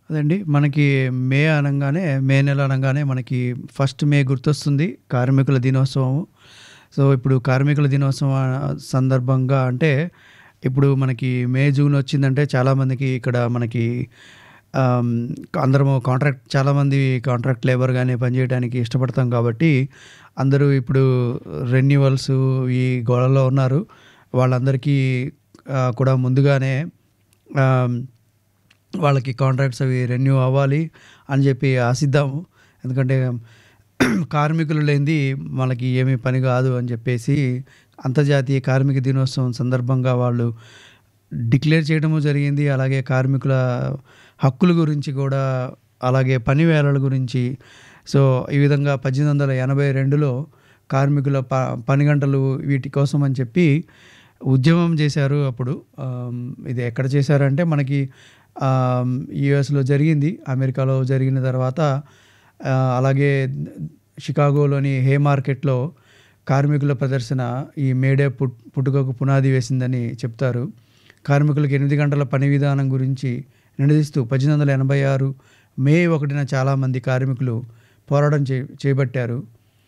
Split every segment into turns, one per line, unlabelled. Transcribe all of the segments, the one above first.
అదండి మనకి మే అనంగానే మే నెల అనంగానే మనకి ఫస్ట్ మే గుర్తొస్తుంది కార్మికుల దినోత్సవం సో ఇప్పుడు కార్మికుల దినోత్సవం సందర్భంగా అంటే ఇప్పుడు మనకి మే జూన్ వచ్చిందంటే చాలామందికి ఇక్కడ మనకి ఆమ్, అందరము కాంట్రాక్ట్ చాలామంది కాంట్రాక్ట్ లేబర్గానే పనిచేయడానికి ఇష్టపడతాం కాబట్టి అందరూ ఇప్పుడు రెన్యువల్స్ ఈ గోడలో ఉన్నారు వాళ్ళందరికీ ఆ, కూడా ముందుగానే ఆమ్, వాళ్ళకి కాంట్రాక్ట్స్ అవి రెన్యూ అవ్వాలి అని చెప్పి ఆశిద్దాము ఎందుకంటే కార్మికులు లేనిది మనకి ఏమీ పని కాదు అని చెప్పేసి అంతర్జాతీయ కార్మిక దినోత్సవం సందర్భంగా వాళ్ళు డిక్లేర్ చేయడము జరిగింది అలాగే కార్మికుల హక్కుల గురించి కూడా అలాగే పని వేళల గురించి సో ఈ విధంగా పద్దెనిమిది వందల ఎనభై రెండులో కార్మికుల ప పని గంటలు వీటి కోసం అని చెప్పి ఉద్యమం చేశారు అప్పుడు ఆమ్, ఇది ఎక్కడ చేశారంటే మనకి యుఎస్లో జరిగింది అమెరికాలో జరిగిన తర్వాత ఆ, అలాగే షికాగోలోని హే మార్కెట్లో కార్మికుల ప్రదర్శన ఈ మేడే పుట్ పుట్టుకకు పునాది వేసిందని చెప్తారు కార్మికులకు ఎనిమిది గంటల పని విధానం గురించి నినదిస్తూ పద్దెనిమిది వందల ఎనభై ఆరు మే ఒకటిన చాలామంది కార్మికులు పోరాటం చే చేపట్టారు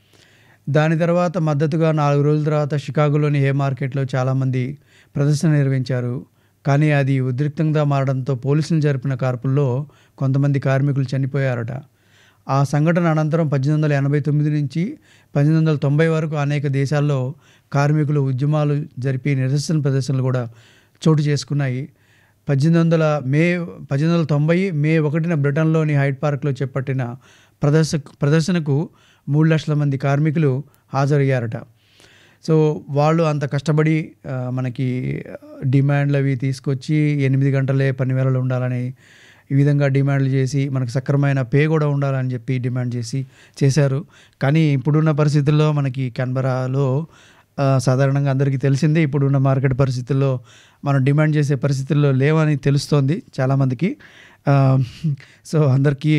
దాని తర్వాత మద్దతుగా నాలుగు రోజుల తర్వాత షికాగోలోని హే మార్కెట్లో చాలామంది ప్రదర్శన నిర్వహించారు కానీ అది ఉద్రిక్తంగా మారడంతో పోలీసులు జరిపిన కార్పుల్లో కొంతమంది కార్మికులు చనిపోయారట ఆ సంఘటన అనంతరం పద్దెనిమిది వందల ఎనభై తొమ్మిది నుంచి పద్దెనిమిది వందల తొంభై వరకు అనేక దేశాల్లో కార్మికులు ఉద్యమాలు జరిపి నిరసన ప్రదర్శనలు కూడా చోటు చేసుకున్నాయి పద్దెనిమిది వందల మే పద్దెనిమిది వందల తొంభై మే ఒకటిన బ్రిటన్లోని హైడ్ పార్క్లో చేపట్టిన ప్రదర్శ ప్రదర్శనకు మూడు లక్షల మంది కార్మికులు హాజరయ్యారట సో వాళ్ళు అంత కష్టపడి ఆ, మనకి డిమాండ్లు అవి తీసుకొచ్చి ఎనిమిది గంటలే పని వేళలు ఉండాలని ఈ విధంగా డిమాండ్లు చేసి మనకు సక్రమైన పే కూడా ఉండాలని చెప్పి డిమాండ్ చేసి చేశారు కానీ ఇప్పుడున్న పరిస్థితుల్లో మనకి కెన్బరాలో ఆ, సాధారణంగా అందరికీ తెలిసిందే ఇప్పుడున్న మార్కెట్ పరిస్థితుల్లో మనం డిమాండ్ చేసే పరిస్థితుల్లో లేవని తెలుస్తోంది చాలామందికి ఆ, సో అందరికీ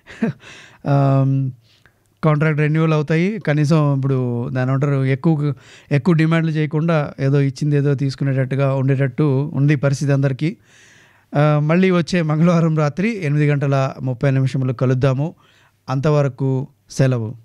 కాంట్రాక్ట్ రెన్యువల్ అవుతాయి కనీసం ఇప్పుడు దాని ఏమంటారు ఎక్కువ ఎక్కువ డిమాండ్లు చేయకుండా ఏదో ఇచ్చింది ఏదో తీసుకునేటట్టుగా ఉండేటట్టు ఉంది పరిస్థితి అందరికీ ఆ, మళ్ళీ వచ్చే మంగళవారం రాత్రి ఎనిమిది గంటల ముప్పై నిమిషములు కలుద్దాము అంతవరకు సెలవు